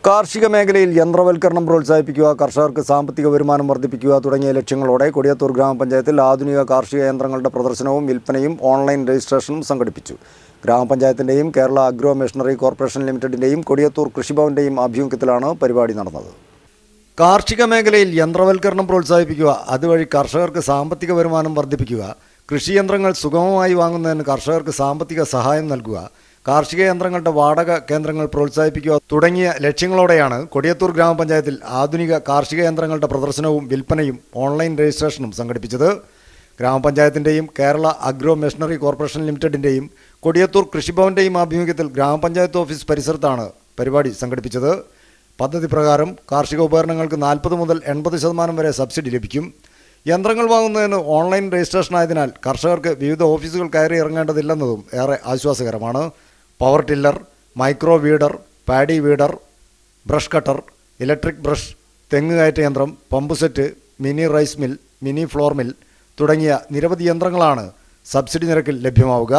കാർഷിക മേഖലയിൽ യന്ത്രവൽക്കരണം പ്രോത്സാഹിപ്പിക്കുക കർഷകർക്ക് സാമ്പത്തിക വരുമാനം വർദ്ധിപ്പിക്കുക തുടങ്ങിയ ലക്ഷ്യങ്ങളോടെ കൊടിയത്തൂർ ഗ്രാമപഞ്ചായത്തിൽ ആധുനിക കാർഷിക യന്ത്രങ്ങളുടെ പ്രദർശനവും വിൽപ്പനയും ഓൺലൈൻ രജിസ്ട്രേഷനും സംഘടിപ്പിച്ചു ഗ്രാമപഞ്ചായത്തിൻ്റെയും കേരള അഗ്രോ മെഷീനറി കോർപ്പറേഷൻ ലിമിറ്റഡിൻ്റെയും കൊടിയത്തൂർ കൃഷിഭവൻ്റെയും ആഭിമുഖ്യത്തിലാണ് പരിപാടി നടന്നത് കാർഷിക മേഖലയിൽ യന്ത്രവൽക്കരണം പ്രോത്സാഹിപ്പിക്കുക അതുവഴി കർഷകർക്ക് സാമ്പത്തിക വരുമാനം വർദ്ധിപ്പിക്കുക കൃഷിയന്ത്രങ്ങൾ സുഗമമായി വാങ്ങുന്നതിന് കർഷകർക്ക് സാമ്പത്തിക സഹായം നൽകുക കാർഷിക യന്ത്രങ്ങളുടെ വാടക കേന്ദ്രങ്ങൾ പ്രോത്സാഹിപ്പിക്കുക തുടങ്ങിയ ലക്ഷ്യങ്ങളോടെയാണ് കൊടിയത്തൂർ ഗ്രാമപഞ്ചായത്തിൽ ആധുനിക കാർഷിക യന്ത്രങ്ങളുടെ പ്രദർശനവും വിൽപ്പനയും ഓൺലൈൻ രജിസ്ട്രേഷനും സംഘടിപ്പിച്ചത് ഗ്രാമപഞ്ചായത്തിൻ്റെയും കേരള അഗ്രോ മെഷീനറി കോർപ്പറേഷൻ ലിമിറ്റഡിൻ്റെയും കൊടിയത്തൂർ കൃഷിഭവൻ്റെയും ആഭിമുഖ്യത്തിൽ ഗ്രാമപഞ്ചായത്ത് ഓഫീസ് പരിസരത്താണ് പരിപാടി സംഘടിപ്പിച്ചത് പദ്ധതി പ്രകാരം കാർഷിക ഉപകരണങ്ങൾക്ക് നാൽപ്പത് മുതൽ എൺപത് ശതമാനം വരെ സബ്സിഡി ലഭിക്കും യന്ത്രങ്ങൾ വാങ്ങുന്നതിന് ഓൺലൈൻ രജിസ്ട്രേഷൻ ആയതിനാൽ കർഷകർക്ക് വിവിധ ഓഫീസുകൾ കയറി ഇറങ്ങേണ്ടതില്ലെന്നതും ഏറെ ആശ്വാസകരമാണ് power tiller micro weeder paddy weeder brush cutter electric brush തെങ്ങ് കയറ്റ യന്ത്രം pump set mini rice mill mini flour mill തുടങ്ങിയ നിരവധി യന്ത്രങ്ങളാണ് സബ്സിഡി നിരക്കിൽ ലഭ്യമാവുക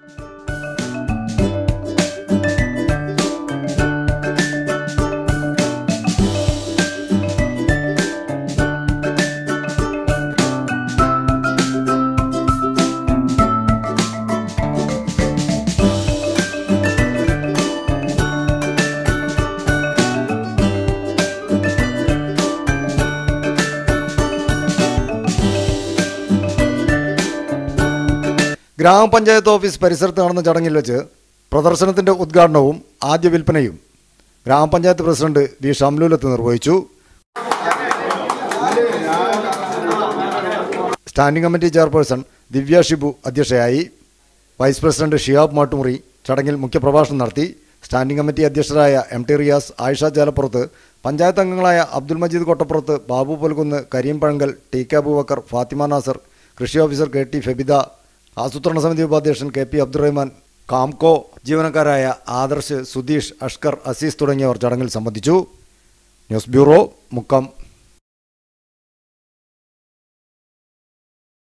ഗ്രാമപഞ്ചായത്ത് ഓഫീസ് പരിസരത്ത് നടന്ന ചടങ്ങിൽ വെച്ച് പ്രദർശനത്തിന്റെ ഉദ്ഘാടനവും ആദ്യ വിൽപ്പനയും ഗ്രാമപഞ്ചായത്ത് പ്രസിഡന്റ് വി ഷംലൂലത്ത് നിർവഹിച്ചു standing committee chairperson Divya Shibu അധ്യക്ഷയായി വൈസ് പ്രസിഡന്റ് ഷിയാബ് മാട്ടുമുറി ചടങ്ങിൽ മുഖ്യപ്രഭാഷണം നടത്തി സ്റ്റാൻഡിംഗ് കമ്മിറ്റി അധ്യക്ഷരായ എം ടി റിയാസ് ആയിഷ ചേലപ്പുറത്ത് പഞ്ചായത്ത് അംഗങ്ങളായ അബ്ദുൽ മജീദ് കൊട്ടപ്പുറത്ത് ബാബു പുൽകുന്ന് കരീം പഴങ്കൽ ടി കെ അബൂബക്കർ ഫാത്തിമ നാസർ കൃഷി ഓഫീസർ കെ ടി ഫെബിദ ആസൂത്രണ സമിതി ഉപാധ്യക്ഷൻ കെ പി അബ്ദുറഹ്മാൻ കാംകോ ജീവനക്കാരായ ആദർശ് സുധീഷ് അഷ്കർ അസീസ് തുടങ്ങിയവർ ചടങ്ങിൽ സംബന്ധിച്ചു ന്യൂസ് ബ്യൂറോ മുക്കം